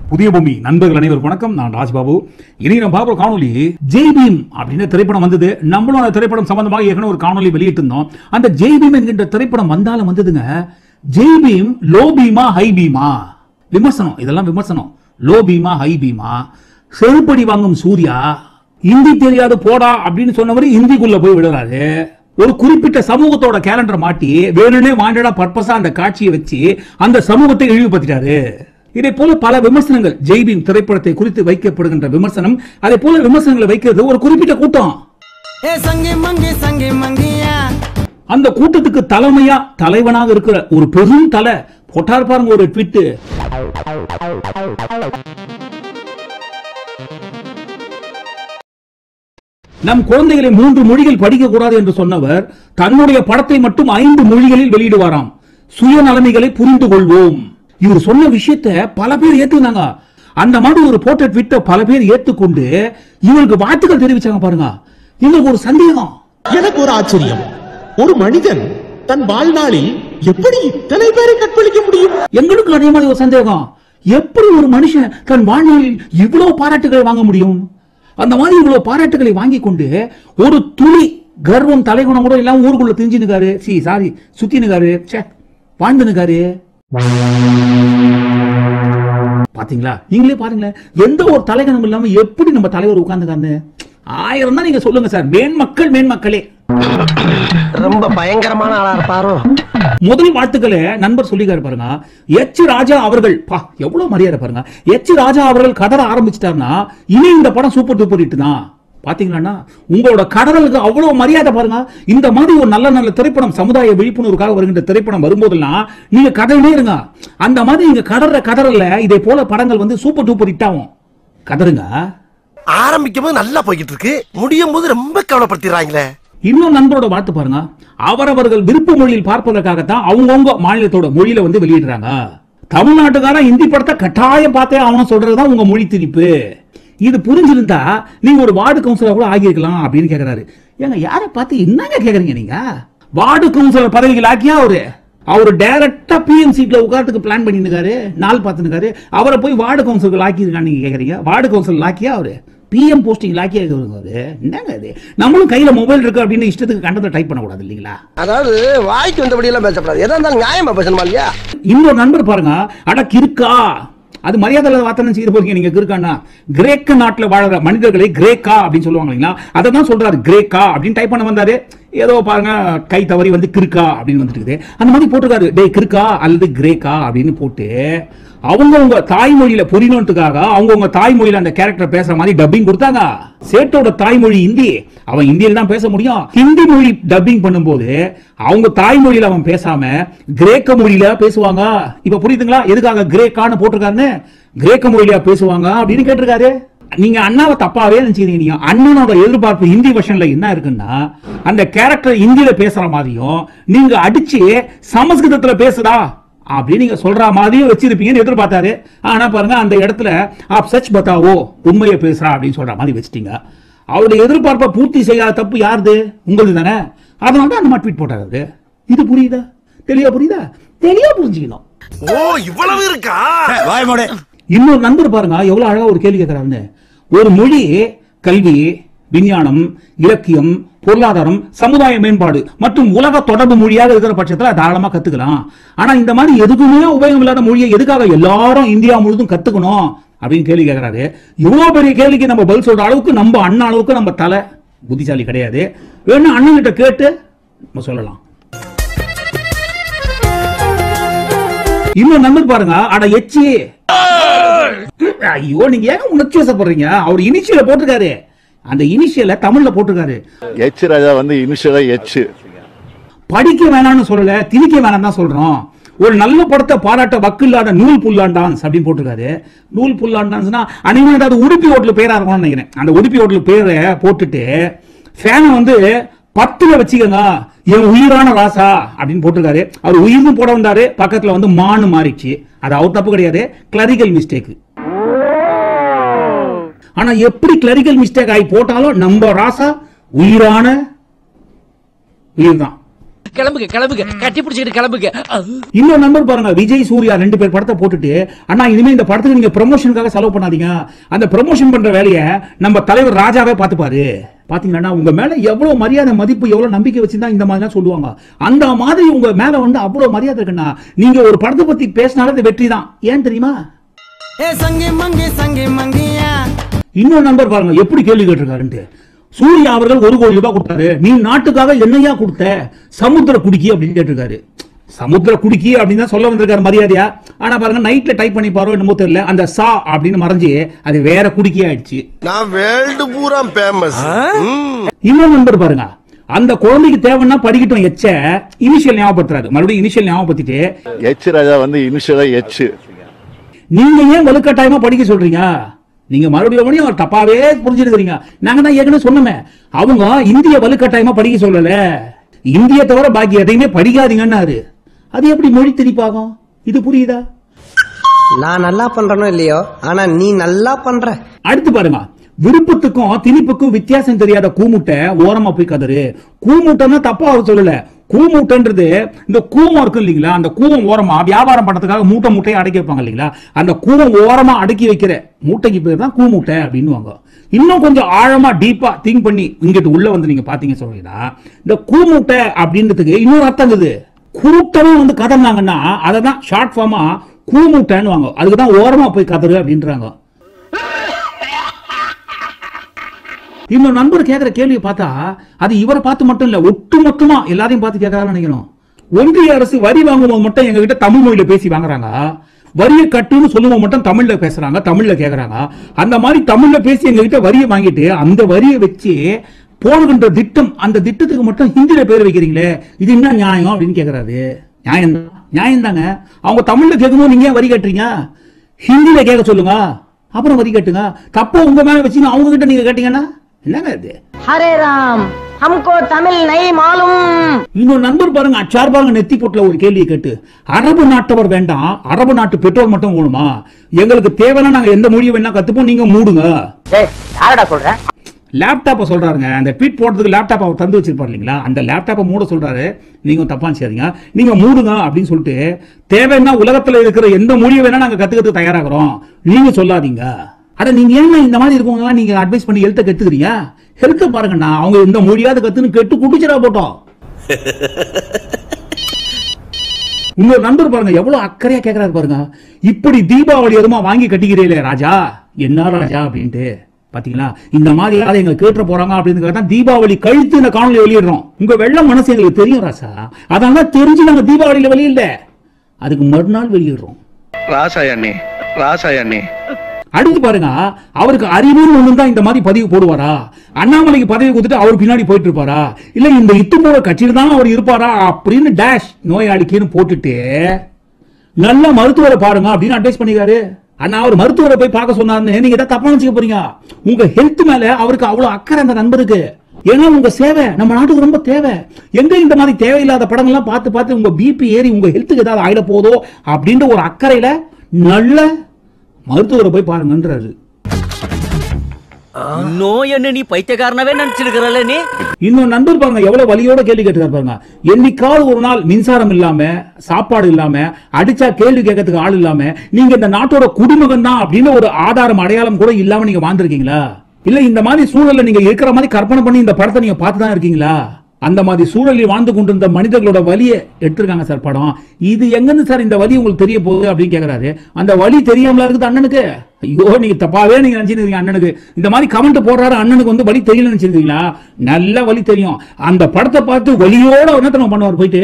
புதிய பூமி நண்பர்கள் அனைவருக்கும் வணக்கம் நான் ராஜ்பாபு இனி நம்ம பார்க்குற காணொலி ஜெய் பீம் அப்படின்ற திரைப்படம் வந்தது நம்மளும் அந்த திரைப்படம் சம்பந்தமாக ஏற்கனவே ஒரு காணொலி வெளியிட்டிருந்தோம் அந்த ஜெய் பீம் என்கின்ற திரைப்படம் வந்தாலும் வந்ததுங்க ஜெய் பீம் லோ பீமா ஹை பீமா விமர்சனம் இதெல்லாம் விமர்சனம் லோ பீமா ஹை பீமா செருப்படி வாங்கும் சூர்யா இந்தி தெரியாது போடா அப்படின்னு சொன்னவர் இந்திக்குள்ள போய் விடுறாரு ஒரு குறிப்பிட்ட சமூகத்தோட கேலண்டரை மாட்டி வேணும்னே வாண்டடா பர்பஸா அந்த காட்சியை வச்சு அந்த சமூகத்தை இழிவுபடுத்திட்டாரு இதே போல பல விமர்சனங்கள் ஜெய்பீம் திரைப்படத்தை குறித்து வைக்கப்படுகின்ற விமர்சனம் அதே போல விமர்சனங்களை வைக்கிறது ஒரு குறிப்பிட்ட கூட்டம் ஏ சங்கி மங்கி சங்கி மங்கியா அந்த கூட்டத்துக்கு தலைமையா தலைவனாக இருக்கிற ஒரு பெரும் தலை போட்டார் பாருங்க ஒரு ட்விட்டு நம் குழந்தைகளை மூன்று மொழிகள் படிக்க கூடாது என்று சொன்னவர் தன்னுடைய படத்தை மட்டும் ஐந்து மொழிகளில் வெளியிடுவாராம் சுயநலமைகளை புரிந்து கொள்வோம் இவர் சொன்ன விஷயத்தை பல பேர் ஏத்துக்கினாங்க அந்த மாதிரி ஒரு போட்ட ட்விட்டை பல பேர் ஏத்துக்கொண்டு இவருக்கு வாழ்த்துக்கள் தெரிவிச்சாங்க பாருங்க இவங்களுக்கு ஒரு சந்தேகம் எனக்கு ஒரு ஆச்சரியம் ஒரு மனிதன் தன் வாழ்நாளில் எப்படி இத்தனை பேரை கற்பழிக்க முடியும் எங்களுக்கு அதே மாதிரி ஒரு சந்தேகம் எப்படி ஒரு மனுஷன் தன் வாழ்நாளில் இவ்வளவு பாராட்டுகளை வாங்க முடியும் அந்த மாதிரி இவ்வளவு பாராட்டுகளை வாங்கி கொண்டு ஒரு துளி கர்வம் தலைகுணம் கூட எல்லாம் ஊருக்குள்ள திரிஞ்சு நிக்காரு சி சாரி சுத்தி நிக்காரு ச்சே வாழ்ந்து நிக்காரு பாத்தீங்களா நீங்களே பாருங்களேன் எந்த ஒரு தலைகணம் இல்லாம எப்படி நம்ம தலைவர் உட்கார்ந்துக்காந்து ஆயிரம் தான் நீங்க சொல்லுங்க சார் மேன்மக்கள் மேன்மக்களே ரொம்ப பயங்கரமான ஆளா இருப்பாரோ முதல் வாழ்த்துக்களை நண்பர் சொல்லிக்காரு பாருங்க எச் ராஜா அவர்கள் பா எவ்வளவு மரியாதை பாருங்க எச் ராஜா அவர்கள் கதற ஆரம்பிச்சிட்டாருன்னா இனி இந்த படம் சூப்பர் டூப்பர் ஹிட் தான் பாத்தீங்களா உங்களோட கடலுக்கு அவ்வளவு மரியாதை பாருங்க இந்த மாதிரி ஒரு நல்ல நல்ல திரைப்படம் சமுதாய விழிப்புணர்வுக்காக வருகின்ற திரைப்படம் வரும்போதெல்லாம் நீங்க கதறினே இருங்க அந்த மாதிரி நீங்க கடற கடறல இதே போல படங்கள் வந்து சூப்பர் டூப்பர் ஹிட் ஆகும் கதறுங்க ஆரம்பிக்கும் போது நல்லா போய்கிட்டு இருக்கு முடியும் போது ரொம்ப கவலைப்படுத்திடுறாங்களே இன்னும் நண்பரோட வாழ்த்து பாருங்க அவரவர்கள் விருப்ப மொழியில் பார்ப்பதற்காகத்தான் அவங்கவுங்க மாநிலத்தோட மொழியில வந்து வெளியிடுறாங்க தமிழ்நாட்டுக்காரன் இந்தி படத்தை கட்டாயம் பார்த்தே அவனும் சொல்றதுதான் உங்க மொழி திணிப்பு இது புரிஞ்சிருந்தா நீங்க ஒரு வார்டு கவுன்சிலர் கூட ஆகியிருக்கலாம் அப்படின்னு கேக்குறாரு ஏங்க யாரை பார்த்து என்னங்க கேக்குறீங்க நீங்க வார்டு கவுன்சிலர் பதவிகள் ஆக்கியா அவரு அவர் டைரக்டா பிஎம் சீட்ல உட்காரத்துக்கு பிளான் பண்ணிருக்காரு நாள் பார்த்துருக்காரு அவரை போய் வார்டு கவுன்சிலர் ஆக்கியிருக்கான்னு நீங்க கேக்குறீங்க வார்டு கவுன்சிலர் ஆக்கியா அவரு பிஎம் போஸ்டிங் லாக்கியா இருக்கிறவங்க அவரு என்னங்க அது நம்மளும் கையில மொபைல் இருக்கு அப்படின்னு இஷ்டத்துக்கு கண்டதை டைப் பண்ணக்கூடாது இல்லைங்களா அதாவது வாய்க்கு வந்தபடி எல்லாம் பேசப்படாது எதா இருந்தாலும் நியாயமா பேசணுமா இல்லையா இன்னொரு நண்பர் பாருங்க அட கிறுக்கா அது மரியாதை இல்லாத வார்த்தை செய்ய போறீங்க நீங்க கிறுக்கானா கிரேக்க நாட்டுல வாழற மனிதர்களை கிரேக்கா அப்படின்னு சொல்லுவாங்க இல்லைங்களா அதை தான் சொல்றாரு கிரேக்கா அப்படின்னு டைப் பண்ண வந்தாரு ஏதோ பாருங்க கை தவறி வந்து கிறுக்கா அப்படின்னு வந்துட்டு இருக்குது அந்த மாதிரி போட்டிருக்காரு டேய் கிறுக்கா அல்லது கிரேக்கா அப்படின்னு போட்டு அவங்கவுங்க தாய்மொழியில புரியணுன்றதுக்காக அவங்கவுங்க தாய்மொழியில அந்த கேரக்டர் பேசுற மாதிரி டப்பிங் கொடுத்தாங்க சேட்டோட தாய்மொழி ஹிந்தி அவன் ஹிந்தியில தான் பேச முடியும் ஹிந்தி மொழி டப்பிங் பண்ணும்போது அவங்க தாய்மொழியில அவன் பேசாம கிரேக்க மொழியில பேசுவாங்க இப்ப புரியுதுங்களா எதுக்காக கிரேக்கான்னு போட்டிருக்காருன்னு கிரேக்க மொழியில பேசுவாங்க அப்படின்னு கேட்டிருக்காரு நீங்க அண்ணாவை தப்பாவே நினைச்சுக்கிறீங்க நீங்க அண்ணனோட எதிர்பார்ப்பு ஹிந்தி வெர்ஷன்ல என்ன இருக்குன்னா அந்த கேரக்டர் ஹிந்தியில பேசுற மாதிரியும் நீங்க அடிச்சு சமஸ்கிருதத்துல பேசுதா அப்படின்னு நீங்க சொல்ற மாதிரியும் வச்சிருப்பீங்கன்னு எதிர்பார்த்தாரு ஆனா பாருங்க அந்த இடத்துல ஆப் சச் பத்தாவோ உண்மையை பேசுறா அப்படின்னு சொல்ற மாதிரி வச்சிட்டீங்க அவருடைய எதிர்பார்ப்பை பூர்த்தி செய்யாத தப்பு யாருது உங்களுது தானே அதனால தான் அந்த மாதிரி ட்வீட் போட்டாரு அவரு. இது புரியுதா தெளிவா புரியுதா தெளிவா புரிஞ்சுக்கணும் ஓ இவ்வளவு இருக்கா இன்னொரு நண்பர் பாருங்க எவ்வளவு அழகா ஒரு கேள்வி கேட்கிறாருன்னு ஒரு மொழி கல்வி விஞ்ஞானம் இலக்கியம் பொருளாதாரம் சமுதாய மேம்பாடு மற்றும் உலக தொடர்பு மொழியாக இருக்கிற பட்சத்துல தாராளமா கத்துக்கலாம் ஆனா இந்த மாதிரி எதுக்குமே உபயோகம் இல்லாத மொழியை எதுக்காக எல்லாரும் இந்தியா முழுதும் கத்துக்கணும் அப்படின்னு கேள்வி கேட்கிறாரு இவ்வளவு பெரிய கேள்விக்கு நம்ம பதில் சொல்ற அளவுக்கு நம்ம அண்ணா அளவுக்கு நம்ம தலை புத்திசாலி கிடையாது வேணும் அண்ணன் கிட்ட கேட்டு நம்ம சொல்லலாம் இன்னும் நம்பர் பாருங்க அட எச்சி ஐயோ நீங்க ஏன் உணர்ச்சி வசப்படுறீங்க அவர் இனிஷியல போட்டிருக்காரு அந்த இனிஷியல தமிழ்ல போட்டிருக்காரு எச் ராஜா வந்து இனிஷியலா எச் படிக்க வேணாம்னு சொல்லல திணிக்க வேணாம் தான் சொல்றோம் ஒரு நல்ல படத்தை பாராட்ட வக்கு இல்லாத நூல் புல்லாண்டான்ஸ் அப்படின்னு போட்டிருக்காரு நூல் புல்லாண்டான்ஸ்னா அனைவரும் ஏதாவது உடுப்பி ஹோட்டல் பேரா இருக்கும்னு நினைக்கிறேன் அந்த உடுப்பி ஹோட்டல் பேரை போட்டுட்டு ஃபேனை வந்து பத்துல வச்சுக்கோங்க என் உயிரான ராசா அப்படின்னு போட்டிருக்காரு அவர் உயிர்னு போட வந்தாரு பக்கத்துல வந்து மானு மாறிடுச்சு அது அவர் தப்பு கிடையாது கிளரிக்கல் மிஸ்டேக் ஆனா எப்படி கிளரிக்கல் மிஸ்டேக் ஆகி போட்டாலும் நம்ம ராசா உயிரான உயிர் தான் கிளம்புங்க கிளம்புங்க கட்டி பிடிச்சிட்டு கிளம்புங்க இன்னொரு நம்பர் பாருங்க விஜய் சூர்யா ரெண்டு பேர் படத்தை போட்டுட்டு அண்ணா இனிமே இந்த படத்துக்கு நீங்க ப்ரமோஷனுக்காக செலவு பண்ணாதீங்க அந்த ப்ரமோஷன் பண்ற வேலையை நம்ம தலைவர் ராஜாவே பார்த்துப்பாரு பாத்தீங்கன்னா உங்க மேல எவ்வளவு மரியாதை மதிப்பு எவ்வளவு நம்பிக்கை வச்சுதான் இந்த மாதிரிலாம் சொல்லுவாங்க அந்த மாதிரி உங்க மேல வந்து அவ்வளவு மரியாதை இருக்குன்னா நீங்க ஒரு படத்தை பத்தி பேசினாலே அது வெற்றி தான் ஏன் தெரியுமா ஏ சங்கி மங்கி சங்கி மங்கியா இன்னொரு நண்பர் பாருங்க எப்படி கேள்வி கேட்டிருக்காருன்ட்டு சூர்யா அவர்கள் ஒரு கோடி ரூபாய் கொடுத்தாரு நீ நாட்டுக்காக என்னையா கொடுத்த சமுத்திர குடிக்கி அப்படின்னு கேட்டிருக்காரு சமுத்திர குடிக்கி அப்படின்னு தான் சொல்ல வந்திருக்காரு மரியாதையா ஆனா பாருங்க நைட்ல டைப் பண்ணி பாரு என்னமோ தெரியல அந்த சா அப்படின்னு மறைஞ்சு அது வேற குடிக்கி ஆயிடுச்சு நான் வேர்ல்டு பூரா ஃபேமஸ் இன்னொரு நண்பர் பாருங்க அந்த குழந்தைக்கு தேவைன்னா படிக்கட்டும் எச்ச இனிஷியல் ஞாபகப்படுத்துறாரு மறுபடியும் இனிஷியல் ஞாபகப்படுத்திட்டு எச் ராஜா வந்து இனிஷியலா எச் நீங்க ஏன் வலுக்கட்டாயமா படிக்க சொல்றீங்க நீங்க மறுபடியும் மறுபடியும் அவர் தப்பாவே புரிஞ்சிருக்கிறீங்க நாங்க தான் ஏற்கனவே சொன்னோமே அவங்க இந்திய வலுக்கட்டாயமா படிக்க சொல்லல இந்திய தவிர பாக்கி எதையுமே படிக்காதீங்கன்னாரு அது எப்படி மொழி திணிப்பாகும் இது புரியுதா நான் நல்லா பண்றனோ இல்லையோ ஆனா நீ நல்லா பண்ற அடுத்து பாருங்க விருப்பத்துக்கும் திணிப்புக்கும் வித்தியாசம் தெரியாத கூமுட்டை ஓரமா போய் கதறு கூமுட்டைன்னா தப்பா அவர் சொல்லல கூமுட்டைன்றது இந்த கூவம் இருக்கு இல்லைங்களா அந்த கூவம் ஓரமா வியாபாரம் பண்றதுக்காக மூட்டை மூட்டையை அடக்கி வைப்பாங்க இல்லைங்களா அந்த கூவம் ஓரமா அடக்கி வைக்கிற மூட்டைக்கு பேர் தான் கூமுட்டை அப்படின்னுவாங்க இன்னும் கொஞ்சம் ஆழமா டீப்பா திங்க் பண்ணி இங்கிட்டு உள்ள வந்து நீங்க பாத்தீங்க சொல்றீங்கன்னா இந்த கூமுட்டை அப்படின்றதுக்கு இன்னொரு அர்த்தம் இருக்குது கூட்டமா வந்து கதர்னாங்கன்னா அதை தான் ஷார்ட் ஃபார்மா கூமுட்டைன்னு வாங்க அதுக்கு தான் ஓரமா போய் கதறு அப்படின்றாங்க இன்னொரு நண்பர் கேட்கிற கேள்வியை பார்த்தா அது இவரை பார்த்து மட்டும் இல்ல ஒட்டு மொத்தமா எல்லாரையும் பார்த்து கேட்கறாரு நினைக்கணும் ஒன்றிய அரசு வரி வாங்கும்போது மட்டும் எங்க கிட்ட தமிழ் மொழியில பேசி வாங்குறாங்க வரியை கட்டுன்னு சொல்லுவோம் மட்டும் தமிழ்ல பேசுறாங்க தமிழ்ல கேக்குறாங்க அந்த மாதிரி தமிழ்ல பேசி எங்க கிட்ட வரியை வாங்கிட்டு அந்த வரியை வச்சு போடுகின்ற திட்டம் அந்த திட்டத்துக்கு மட்டும் ஹிந்தியில பேர் வைக்கிறீங்களே இது என்ன நியாயம் அப்படின்னு கேக்குறாரு நியாயம் தான் நியாயம் தாங்க அவங்க தமிழ்ல கேட்கும்போது நீங்க ஏன் வரி கட்டுறீங்க ஹிந்தியில கேட்க சொல்லுங்க அப்புறம் வரி கட்டுங்க தப்ப உங்க மேல வச்சுங்க அவங்க கிட்ட நீங்க கேட்டீங்கன்னா என்னங்க இது हरे राम हमको तमिल नहीं मालूम இன்னொரு நண்பர் பாருங்க அச்சார் பாருங்க நெத்தி போட்டுல ஒரு கேள்வியை கேட்டு அரபு நாட்டவர் வேண்டாம் அரபு நாட்டு பெட்ரோல் மட்டும் வேணுமா எங்களுக்கு தேவைன்னா நாங்க எந்த மொழியை வேணா கத்துப்போம் நீங்க மூடுங்க யாரடா சொல்ற லேப்டாப்பை சொல்றாருங்க அந்த ட்வீட் போடுறதுக்கு லேப்டாப் அவர் தந்து வச்சிருப்பாரு இல்லைங்களா அந்த லேப்டாப்பை மூட சொல்றாரு நீங்க தப்பா செய்யாதீங்க நீங்க மூடுங்க அப்படின்னு சொல்லிட்டு தேவைன்னா உலகத்துல இருக்கிற எந்த மொழியை வேணா நாங்க கத்துக்கிறதுக்கு தயாராகிறோம் நீங்க சொல்லாதீங்க அட நீங்க ஏன் இந்த மாதிரி இருக்கவங்க நீங்க அட்வைஸ் பண்ணி ஹெல்த்தை கத்துக்கிறீங்க ஹெல்த்தை பாருங்கண்ணா அவங்க இந்த மொழியாவது கத்துன்னு கெட்டு குடிச்சிடா போட்டோம் இன்னொரு நண்பர் பாருங்க எவ்வளவு அக்கறையா கேக்குறாரு பாருங்க இப்படி தீபாவளி எதுமா வாங்கி கட்டிக்கிறீங்களே ராஜா என்ன ராஜா அப்படின்ட்டு பாத்தீங்களா இந்த மாதிரி யாராவது எங்க கேட்டு போறாங்க அப்படின்னு தான் தீபாவளி கழித்து இந்த காணொலி வெளியிடுறோம் உங்க வெள்ள மனசு எங்களுக்கு தெரியும் ராசா அதனால தெரிஞ்சு நாங்க தீபாவளியில வெளியில அதுக்கு மறுநாள் வெளியிடுறோம் ராசாயண்ணே ராசாயண்ணே அடுத்து பாருங்க அவருக்கு அறிவுன்னு ஒண்ணு தான் இந்த மாதிரி பதிவு போடுவாரா அண்ணாமலைக்கு பதவி கொடுத்துட்டு அவர் பின்னாடி போயிட்டு இருப்பாரா இல்ல இந்த இத்து போற கட்சியில் தான் அவர் இருப்பாரா அப்படின்னு டேஷ் நோயாளிக்குன்னு போட்டுட்டு நல்ல மருத்துவரை பாருங்க அப்படின்னு அட்வைஸ் பண்ணிக்காரு அண்ணா அவர் மருத்துவரை போய் பார்க்க சொன்னாருன்னு நீங்க ஏதாவது தப்பா நினைச்சுக்க போறீங்க உங்க ஹெல்த் மேல அவருக்கு அவ்வளவு அக்கறை அந்த நண்பருக்கு ஏன்னா உங்க சேவை நம்ம நாட்டுக்கு ரொம்ப தேவை எங்க இந்த மாதிரி தேவையில்லாத படங்கள்லாம் பார்த்து பார்த்து உங்க பிபி ஏறி உங்க ஹெல்த்துக்கு ஏதாவது ஆயிட போதோ அப்படின்ற ஒரு அக்கறையில நல்ல மருத்துவரை போய் பாருங்கன்றாரு இன்னும் என்ன நீ பைத்தியக்காரனவே நினைச்சிருக்கிறல்ல நீ இன்னும் நண்பர் பாருங்க எவ்வளவு வலியோட கேள்வி கேட்டுக்காரு பாருங்க என்னைக்காவது ஒரு நாள் மின்சாரம் இல்லாம சாப்பாடு இல்லாம அடிச்சா கேள்வி கேட்கறதுக்கு ஆள் இல்லாம நீங்க இந்த நாட்டோட குடிமகன் தான் அப்படின்னு ஒரு ஆதாரம் அடையாளம் கூட இல்லாம நீங்க வாழ்ந்திருக்கீங்களா இல்ல இந்த மாதிரி சூழல்ல நீங்க இருக்கிற மாதிரி கற்பனை பண்ணி இந்த படத்தை நீங்க பார்த்து தான் இருக்கீங்களா அந்த மாதிரி சூழலில் வாழ்ந்து கொண்டிருந்த மனிதர்களோட வலியை எடுத்திருக்காங்க சார் படம் இது எங்கிருந்து சார் இந்த வலி உங்களுக்கு தெரிய போகுது அப்படின்னு கேக்குறாரு அந்த வலி தெரியாமல இருக்குது அண்ணனுக்கு ஐயோ நீங்க தப்பாவே நீங்க நினைச்சிருக்கீங்க அண்ணனுக்கு இந்த மாதிரி கமெண்ட் போடுறாரு அண்ணனுக்கு வந்து வலி தெரியல நினைச்சிருக்கீங்களா நல்ல வலி தெரியும் அந்த படத்தை பார்த்து வலியோட என்ன தெரியுமா பண்ணுவார் போயிட்டு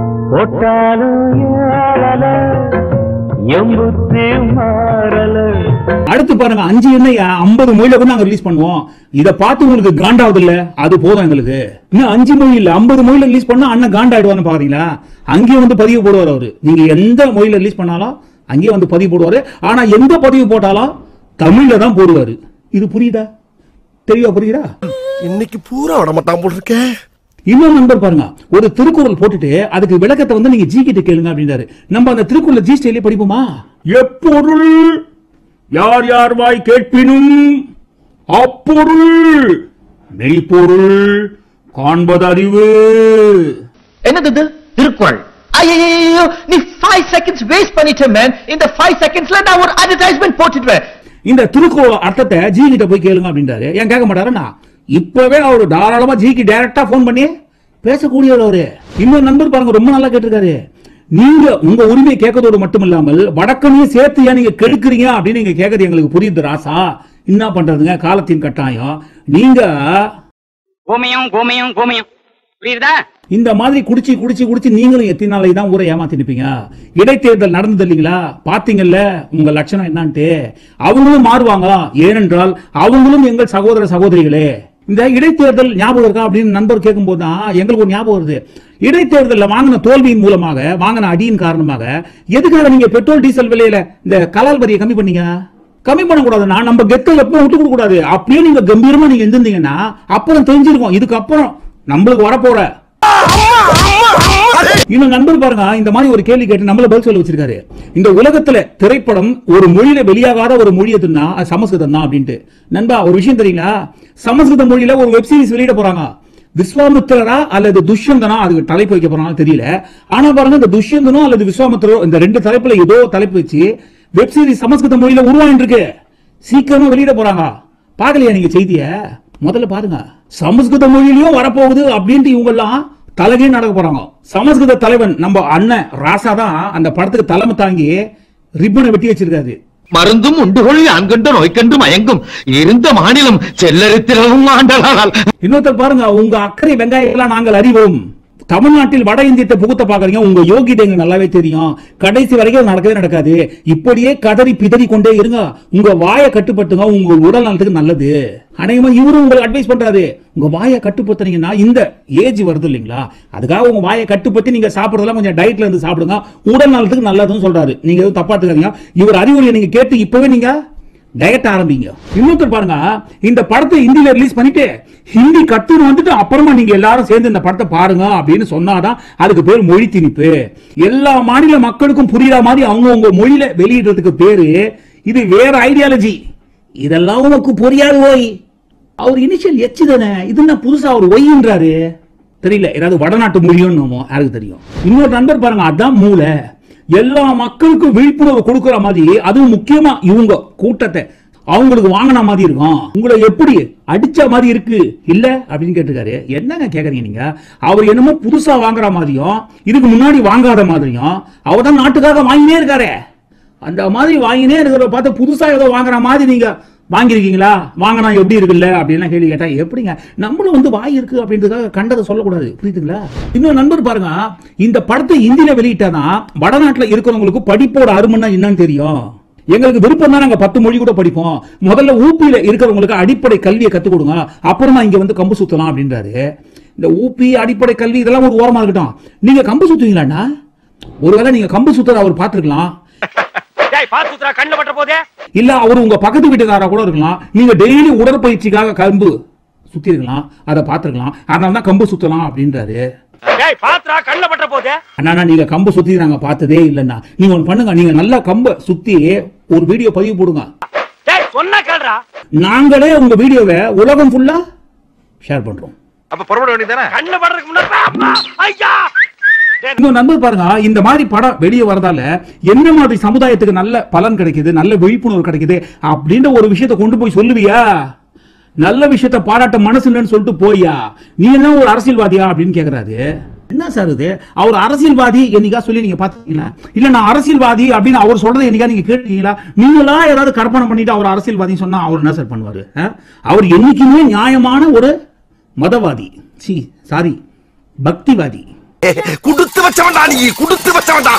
அடுத்து பாருங்க அஞ்சு எண்ணெய் ஐம்பது மொழியில கூட நாங்க ரிலீஸ் பண்ணுவோம் இத பார்த்து உங்களுக்கு காண்டாவது இல்ல அது போதும் எங்களுக்கு இன்னும் அஞ்சு மொழி இல்ல ஐம்பது மொழியில ரிலீஸ் பண்ணா அண்ணன் காண்டாயிடுவான்னு பாத்தீங்களா அங்கேயும் வந்து பதிவு போடுவார் அவரு நீங்க எந்த மொழியில ரிலீஸ் பண்ணாலும் அங்கேயே வந்து பதிவு போடுவாரு ஆனா எந்த பதிவு போட்டாலும் தமிழ்ல தான் போடுவாரு இது புரியுதா தெரியவா புரியுதா இன்னைக்கு பூரா விடமாட்டான் போல் இருக்கே இன்னொரு நண்பர் பாருங்க ஒரு திருக்குறள் போட்டுட்டு அதுக்கு விளக்கத்தை வந்து நீங்க ஜி கிட்ட கேளுங்க அப்படின்றாரு நம்ம அந்த திருக்குறள் ஜி ஸ்டைலே படிப்போமா எப்பொருள் யார் யார் வாய் கேட்பினும் அப்பொருள் மெய்ப்பொருள் காண்பது அறிவு என்னது இது திருக்குறள் ஐயோ நீ ஃபைவ் செகண்ட்ஸ் வேஸ்ட் பண்ணிட்ட மேன் இந்த ஃபைவ் செகண்ட்ஸ்ல நான் ஒரு அட்வர்டைஸ்மெண்ட் போட்டுடுவேன் இந்த திருக்குறள் அர்த்தத்தை ஜி கிட்ட போய் கேளுங்க அப்படின்றாரு ஏன் கேட்க மாட்டாருன்னா இப்பவே அவரு தாராளமா ஜிக்கு டைரக்டா ஃபோன் பண்ணி பேசக்கூடியவர் அவரு இன்னொரு நண்பர் பாருங்க ரொம்ப நல்லா கேட்டிருக்காரு நீங்க உங்க உரிமையை கேட்கறதோடு மட்டும் இல்லாமல் வடக்கனையும் சேர்த்து ஏன் நீங்க கெடுக்குறீங்க அப்படின்னு நீங்க கேட்கறது எங்களுக்கு புரியுது ராசா என்ன பண்றதுங்க காலத்தின் கட்டாயம் நீங்க கோமியம் கோமியம் கோமியம் புரியுதா இந்த மாதிரி குடிச்சு குடிச்சு குடிச்சு நீங்களும் எத்தனை நாளை தான் ஊரை ஏமாத்தி நிப்பீங்க இடைத்தேர்தல் நடந்தது இல்லைங்களா பாத்தீங்கல்ல உங்க லட்சணம் என்னன்ட்டு அவங்களும் மாறுவாங்க ஏனென்றால் அவங்களும் எங்கள் சகோதர சகோதரிகளே இந்த இடைத்தேர்தல் ஞாபகம் இருக்கா அப்படின்னு நண்பர் கேட்கும்போது தான் எங்களுக்கு ஒரு ஞாபகம் வருது இடைத்தேர்தலில் வாங்கின தோல்வியின் மூலமாக வாங்கின அடியின் காரணமாக எதுக்காக நீங்க பெட்ரோல் டீசல் விலையில இந்த கலால் வரியை கம்மி பண்ணீங்க கம்மி பண்ணக்கூடாதுன்னா நம்ம கெத்தை எப்பவும் விட்டு கொடுக்க கூடாது அப்படியே நீங்க கம்பீரமா நீங்க இருந்திருந்தீங்கன்னா அப்புறம் தெரிஞ்சிருக்கும் இதுக்கப்புறம் நம்மளுக்கு வரப்போற இன்னும் நண்பர் பாருங்க இந்த மாதிரி ஒரு கேள்வி கேட்டு நம்மள பதில் சொல்ல வச்சிருக்காரு இந்த உலகத்துல திரைப்படம் ஒரு மொழியில வெளியாகாத ஒரு மொழி எதுன்னா அது சமஸ்கிருதம் தான் அப்படின்ட்டு நண்பா ஒரு விஷயம் தெரியுங்களா சமஸ்கிருத மொழியில ஒரு வெப் சீரிஸ் வெளியிட போறாங்க விஸ்வாமித்திரரா அல்லது துஷ்யந்தனா அதுக்கு தலைப்பு வைக்க போறாங்க தெரியல ஆனா பாருங்க இந்த துஷ்யந்தனோ அல்லது விஸ்வாமித்திரோ இந்த ரெண்டு தலைப்புல ஏதோ தலைப்பு வச்சு வெப் சீரிஸ் சமஸ்கிருத மொழியில உருவாயிட்டு இருக்கு சீக்கிரமா வெளியிட போறாங்க பாக்கலையா நீங்க செய்திய முதல்ல பாருங்க சமஸ்கிருத மொழியிலயும் வரப்போகுது அப்படின்ட்டு இவங்க எல்லாம் தலைகீழ் நடக்க போறாங்க சமஸ்கிருத தலைவன் நம்ம அண்ணன் ராசா தான் அந்த படத்துக்கு தலைமை தாங்கி ரிப்பனை வெட்டி வச்சிருக்காரு மருந்தும் உண்டுகொள் யான்கண்டு நோய்க்கண்டு மயங்கும் இருந்த மாநிலம் செல்லரித்திரவும் ஆண்டலால் இன்னொருத்தர் பாருங்க உங்க அக்கறை வெங்காயத்தெல்லாம் நாங்கள் அறிவோம் தமிழ்நாட்டில் வட இந்தியத்தை புகுத்த பாக்குறீங்க உங்க யோகிதை எங்க நல்லாவே தெரியும் கடைசி வரைக்கும் அது நடக்கவே நடக்காது இப்படியே கதறி பிதறி கொண்டே இருங்க உங்க வாயை கட்டுப்பட்டுங்க உங்க உடல் நலத்துக்கு நல்லது அநேகமா இவரும் உங்களுக்கு அட்வைஸ் பண்றாரு உங்க வாயை கட்டுப்படுத்துனீங்கன்னா இந்த ஏஜ் வருது இல்லைங்களா அதுக்காக உங்க வாயை கட்டுப்படுத்தி நீங்க சாப்பிடுறதெல்லாம் கொஞ்சம் டயட்ல இருந்து சாப்பிடுங்க உடல் நலத்துக்கு நல்லதுன்னு சொல்றாரு நீங்க எதுவும் தப்பா எடுத்துக்காதீங்க இவர் அறிவுரையை நீங்க கேட்டு இப்பவே நீங்க டயட் ஆரம்பிங்க இன்னொருத்தர் பாருங்க இந்த படத்தை ஹிந்தில ரிலீஸ் பண்ணிட்டு ஹிந்தி கத்துன்னு வந்துட்டு அப்புறமா நீங்க எல்லாரும் சேர்ந்து இந்த படத்தை பாருங்க அப்படின்னு சொன்னாதான் அதுக்கு பேர் மொழி திணிப்பு எல்லா மாநில மக்களுக்கும் புரியுற மாதிரி அவங்கவங்க மொழியில வெளியிடுறதுக்கு பேரு இது வேற ஐடியாலஜி இதெல்லாம் உனக்கு புரியாது ஓய் அவர் இனிஷியல் எச்சு தானே இது என்ன புதுசா அவர் ஒய்ன்றாரு தெரியல ஏதாவது வடநாட்டு மொழியோன்னு யாருக்கு தெரியும் இன்னொரு நண்பர் பாருங்க அதான் மூளை எல்லா மக்களுக்கும் விழிப்புணர்வு கொடுக்கிற மாதிரி அதுவும் முக்கியமா இவங்க கூட்டத்தை அவங்களுக்கு வாங்கின மாதிரி இருக்கும் உங்களை எப்படி அடிச்ச மாதிரி இருக்கு இல்ல அப்படின்னு கேட்டிருக்காரு என்னங்க கேக்குறீங்க நீங்க அவர் என்னமோ புதுசா வாங்குற மாதிரியும் இதுக்கு முன்னாடி வாங்காத மாதிரியும் அவர் தான் நாட்டுக்காக வாங்கினே இருக்காரு அந்த மாதிரி வாங்கினே இருக்கிறத பார்த்து புதுசா ஏதோ வாங்குற மாதிரி நீங்க வாங்கியிருக்கீங்களா வாங்கினா எப்படி இருக்குல்ல அப்படின்லாம் கேள்வி கேட்டா எப்படிங்க நம்மளும் வந்து வாய் இருக்கு அப்படின்றதுக்காக கண்டதை சொல்லக்கூடாது புரியுதுங்களா இன்னொரு நண்பர் பாருங்க இந்த படத்தை ஹிந்தியில வெளியிட்டாதான் வடநாட்டுல இருக்கிறவங்களுக்கு படிப்போட அருமைன்னா என்னன்னு தெரியும் எங்களுக்கு விருப்பம் தான் நாங்க பத்து மொழி கூட படிப்போம் முதல்ல ஊப்பியில இருக்கிறவங்களுக்கு அடிப்படை கல்வியை கத்துக் கொடுங்க அப்புறமா இங்க வந்து கம்பு சுத்தலாம் அப்படின்றாரு இந்த ஊப்பி அடிப்படை கல்வி இதெல்லாம் ஒரு ஓரமா இருக்கட்டும் நீங்க கம்பு சுத்துவீங்களாண்ணா ஒருவேளை நீங்க கம்பு சுத்தத அவர் பார்த்திருக்கலாம் பாத்து சுத்துறா கண்ணுல பட்ட போதே இல்ல அவர் உங்க பக்கத்து வீட்டுக்காரா கூட இருக்கலாம் நீங்க டெய்லி உடற்பயிற்சிக்காக கம்பு சுத்தி இருக்கலாம் அதை பார்த்திருக்கலாம் அதனால தான் கம்பு சுத்தலாம் அப்படின்றாரு டேய் பாத்துறா கண்ணுல பட்ட போதே அண்ணா நீங்க கம்பு சுத்தி நாங்க பார்த்ததே இல்லைண்ணா நீங்க ஒண்ணு பண்ணுங்க நீங்க நல்லா கம்பை சுத்தி ஒரு வீடியோ பதிவு போடுங்க டேய் சொன்னா கேளுடா நாங்களே உங்க வீடியோவை உலகம் ஃபுல்லா ஷேர் பண்றோம் அப்ப புறப்பட வேண்டியதானே கண்ணுல படுறதுக்கு முன்னாடி அப்பா, ஐயா இன்னும் நண்பர் பாருங்க இந்த மாதிரி படம் வெளியே வரதால என்ன மாதிரி சமுதாயத்துக்கு நல்ல பலன் கிடைக்குது நல்ல விழிப்புணர்வு கிடைக்குது அப்படின்ற ஒரு விஷயத்தை கொண்டு போய் சொல்லுவியா நல்ல விஷயத்தை பாராட்ட மனசு இல்லைன்னு சொல்லிட்டு போயா நீ என்ன ஒரு அரசியல்வாதியா அப்படின்னு கேக்குறாரு என்ன சார் இது அவர் அரசியல்வாதி என்னைக்கா சொல்லி நீங்க பாத்தீங்களா இல்ல நான் அரசியல்வாதி அப்படின்னு அவர் சொல்றதை என்னைக்கா நீங்க கேட்டீங்களா நீங்களா ஏதாவது கற்பனை பண்ணிட்டு அவர் அரசியல்வாதி சொன்னா அவர் என்ன சார் பண்ணுவாரு ஆ? அவர் என்னைக்குமே நியாயமான ஒரு மதவாதி சி சாரி பக்திவாதி குடுத்து வச்சவன்டா நீ குடுத்து வச்சவன்டா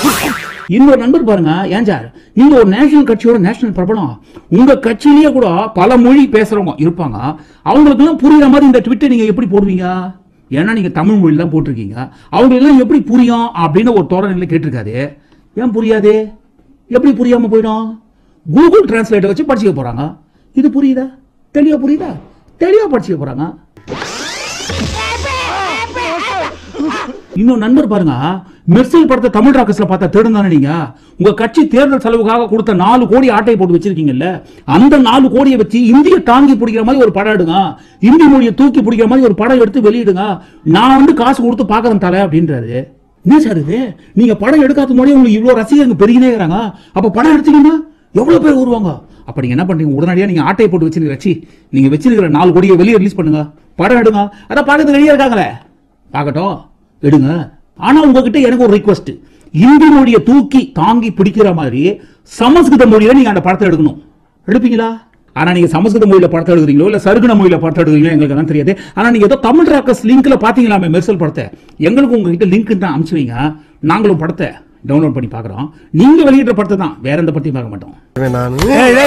இன்னொரு நண்பர் பாருங்க ஏன் சார் நீங்க ஒரு நேஷனல் கட்சியோட நேஷனல் பிரபலம் உங்க கட்சியிலேயே கூட பல மொழி பேசுறவங்க இருப்பாங்க அவங்களுக்கு எல்லாம் புரியுற மாதிரி இந்த ட்விட்டர் நீங்க எப்படி போடுவீங்க ஏன்னா நீங்க தமிழ் மொழியில தான் போட்டிருக்கீங்க அவங்களுக்கு எல்லாம் எப்படி புரியும் அப்படின்னு ஒரு தோரணையில கேட்டிருக்காரு ஏன் புரியாது எப்படி புரியாம போயிடும் கூகுள் டிரான்ஸ்லேட்டர் வச்சு படிச்சுக்க போறாங்க இது புரியுதா தெளிவா புரியுதா தெளிவா படிச்சுக்க போறாங்க இன்னும் நண்பர் பாருங்க மெர்சல் படத்தை தமிழ் ராக்கஸ்ல பார்த்த திருடன் தானே நீங்க உங்க கட்சி தேர்தல் செலவுக்காக கொடுத்த நாலு கோடி ஆட்டை போட்டு வச்சிருக்கீங்கல்ல அந்த நாலு கோடியை வச்சு இந்திய தாங்கி பிடிக்கிற மாதிரி ஒரு படம் எடுங்க இந்தி மொழியை தூக்கி பிடிக்கிற மாதிரி ஒரு படம் எடுத்து வெளியிடுங்க நான் வந்து காசு கொடுத்து பார்க்கறேன் தலை அப்படின்றாரு என்ன சார் இது நீங்க படம் எடுக்காத முன்னாடி உங்களுக்கு இவ்வளவு ரசிகர்கள் பெருகினே இருக்கிறாங்க அப்ப படம் எடுத்தீங்கன்னா எவ்வளவு பேர் வருவாங்க அப்ப நீங்க என்ன பண்றீங்க உடனடியா நீங்க ஆட்டை போட்டு வச்சிருக்கிற ரச்சி நீங்க வச்சிருக்கிற நாலு கோடியை வெளியே ரிலீஸ் பண்ணுங்க படம் எடுங்க அதான் பார்க்கறதுக்கு ரெடியா இருக்காங்களே பார்க்கட்டும் எடுங்க ஆனா உங்ககிட்ட எனக்கு ஒரு ரிக்வஸ்ட் இந்தி மொழியை தூக்கி தாங்கி பிடிக்கிற மாதிரி சமஸ்கிருத மொழியில நீங்க அந்த படத்தை எடுக்கணும் எடுப்பீங்களா ஆனா நீங்க சமஸ்கிருத மொழியில படத்தை எடுக்கிறீங்களோ இல்ல சருகுண மொழியில படத்தை எடுக்கிறீங்களோ எங்களுக்கு எல்லாம் தெரியாது ஆனா நீங்க ஏதோ தமிழ் ராக்கஸ் லிங்க்ல பாத்தீங்களாமே மெர்சல் படத்தை எங்களுக்கு உங்ககிட்ட லிங்க் தான் அனுப்பிச்சு வைங்க நாங்களும் படத்தை டவுன்லோட் பண்ணி பார்க்கறோம் நீங்க வெளியிட்ட படத்தை தான் வேற எந்த படத்தையும் பார்க்க மாட்டோம்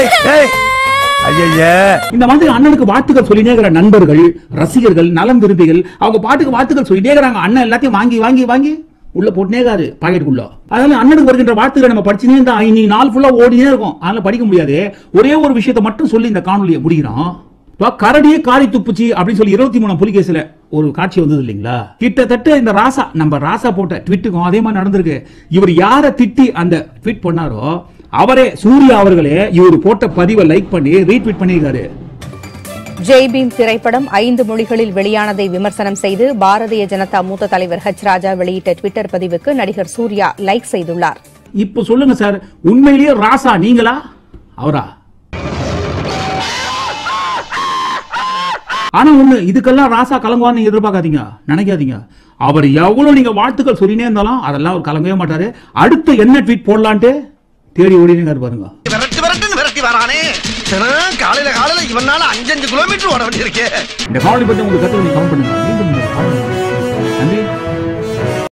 ஐயா இந்த மாதிரி அண்ணனுக்கு வாழ்த்துக்கள் சொல்லினே இருக்கிற நண்பர்கள் ரசிகர்கள் நலம் விரும்பிகள் அவங்க பாட்டுக்கு வாழ்த்துக்கள் சொல்லிட்டே இருக்கிறாங்க அண்ணன் எல்லாத்தையும் வாங்கி வாங்கி வாங்கி உள்ள போட்டுனே இருக்காரு பாக்கெட்டுக்குள்ள அதனால அண்ணனுக்கு வருகின்ற வாழ்த்துக்களை நம்ம படிச்சுனே இருந்தா நீ நாள் ஃபுல்லா ஓடினே இருக்கும் அதனால படிக்க முடியாது ஒரே ஒரு விஷயத்தை மட்டும் சொல்லி இந்த காணொலியை முடிக்கிறோம் இப்ப கரடியே காரி துப்புச்சு அப்படின்னு சொல்லி இருபத்தி மூணு புலிகேஸ்ல ஒரு காட்சி வந்தது இல்லைங்களா கிட்டத்தட்ட இந்த ராசா நம்ம ராசா போட்ட ட்விட்டுக்கும் அதே மாதிரி நடந்திருக்கு இவர் யாரை திட்டி அந்த ட்வீட் பண்ணாரோ அவரே சூர்யா அவர்களே இவர் போட்ட பதிவை லைக் பண்ணி ரீட்வீட் பண்ணியிருக்காரு ஜெய் பீம் திரைப்படம் ஐந்து மொழிகளில் வெளியானதை விமர்சனம் செய்து பாரதிய ஜனதா மூத்த தலைவர் ஹெச் ராஜா வெளியிட்ட ட்விட்டர் பதிவுக்கு நடிகர் சூர்யா லைக் செய்துள்ளார் இப்போ சொல்லுங்க சார் உண்மையிலேயே ராசா நீங்களா அவரா ஆனா ஒண்ணு இதுக்கெல்லாம் ராசா கலங்குவான்னு எதிர்பார்க்காதீங்க நினைக்காதீங்க அவர் எவ்வளவு நீங்க வாழ்த்துக்கள் சொல்லினே இருந்தாலும் அதெல்லாம் அவர் கலங்கவே மாட்டாரு அடுத்து என்ன ட்வீட் போடலான்ட்டு தேடி ஓடினே பாருங்க விரட்டு விரட்டுன்னு விரட்டி வரானே தினம் காலையில காலையில இவனால அஞ்சஞ்சு கிலோமீட்டர் ஓட வேண்டியிருக்கே இந்த காணொலி பத்தி உங்களுக்கு கருத்து கமெண்ட் பண்ணுங்க மீண்டும்